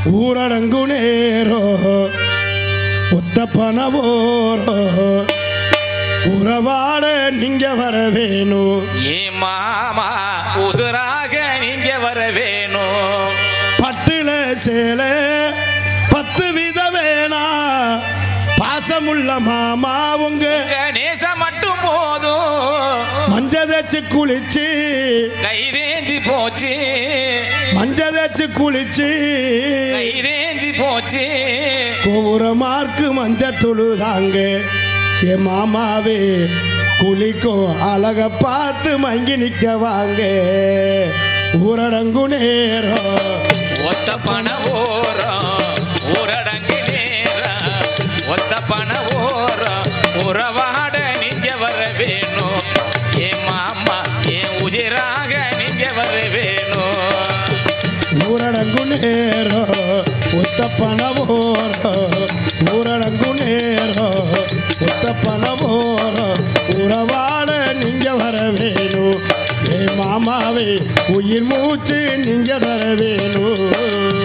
ஊரடங்கு நேரோ ஒத்த பணவோரோ உறவாட நீங்க வர வேணும் ஏ மாமா உசுராக நீங்க வர வேணும் பட்டுல சேலை பத்து வித வேணா பாசமுள்ள மாமா உங்க உங்க நேசம் மட்டும் போதும் மஞ்ச தச்சு குளிச்சு கைதேஞ்சி போச்சு மஞ்ச தச்சு குளிச்சு கைதேஞ்சி போச்சு கோபுரமார்க்கு மஞ்ச தொழுதாங்க என் மாமாவே குளிக்கோ அழக பார்த்து மங்கி நிக்க வாங்க ஊரடங்கு நேரம் ஒத்த பண ஓரம் ஊரடங்கு நேரம் ஒத்த பண ஓரம் உறவாட நீங்க வர வேணும் என் மாமா என் உயிராக நீங்க வர வேணும் ஊரடங்கு நேரம் ஒத்த பணவோரம் ஊரடங்கு நேரம் ஒத்த பணவோரம் உறவாட நீங்க வர வேணும் ஏ மாமாவே உயிர் மூச்சு நீங்க தர வேணும்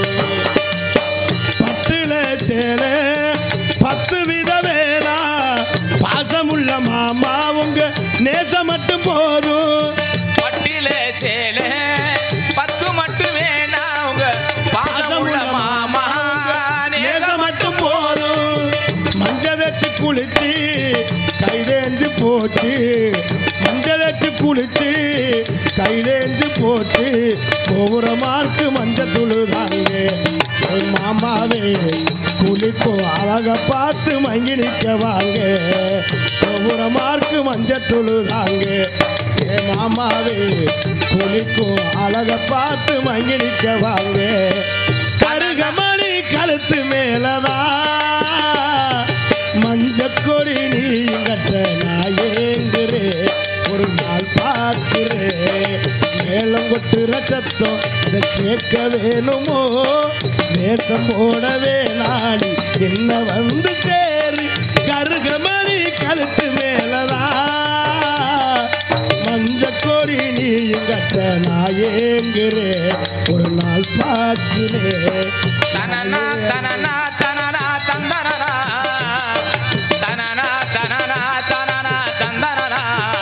பட்டுல சேல பத்து வித வேணா பாசமுள்ள மாமா உங்க நேசம் மட்டும் போதும் பட்டில சேல பத்து மட்டும் வேணா உங்க பாசமுள்ள மாமா நேசம் மட்டும் போதும் மஞ்ச வச்சு குளிச்சு கைதேஞ்சு போச்சு மஞ்ச வச்சு குளிச்சு கைதேஞ்சு போச்சு ஒவ்வொரு மார்க்கு மஞ்ச துளுதாங்க என் மாமாவே குளிப்போ அழக பார்த்து மங்கி நிற்க வாங்க ஒவ்வொரு மார்க்கு மஞ்ச துளுதாங்க என் மாமாவே குளிக்கோ அழக பார்த்து மங்கி நிற்க வாங்க கருகமணி கழுத்து மேலதான் மஞ்ச கொடி நீ கட்ட நான் ஏங்குறே ஒரு நாள் பார்க்கிறேன் மேலம் கொட்டுற சத்தம் இதை கேட்க வேணுமோ வேஷம் போடவே நாடி என்ன வந்து சேரு கருகமணி கழுத்து மேலதான் மஞ்ச கொடி நீயும் கட்ட நான் ஏங்குறேன் ஒரு நாள் பார்க்கிறேன் தனனா தனனா தனனா தந்தனனா தனனா தனனா தனனா தந்தனனா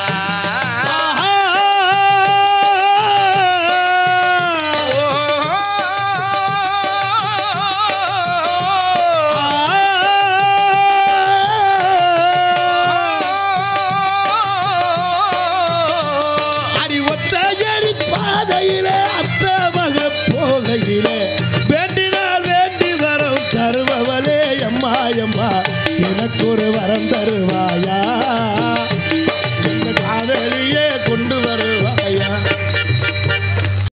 ஓ அடி ஒத்த எரி பாதையிலே அத்த மக போகையிலே வேண்டினால் வேண்டி வரும் தருபவளே எம்மா எம்மா எனக்கு ஒரு வரம் தருவாய்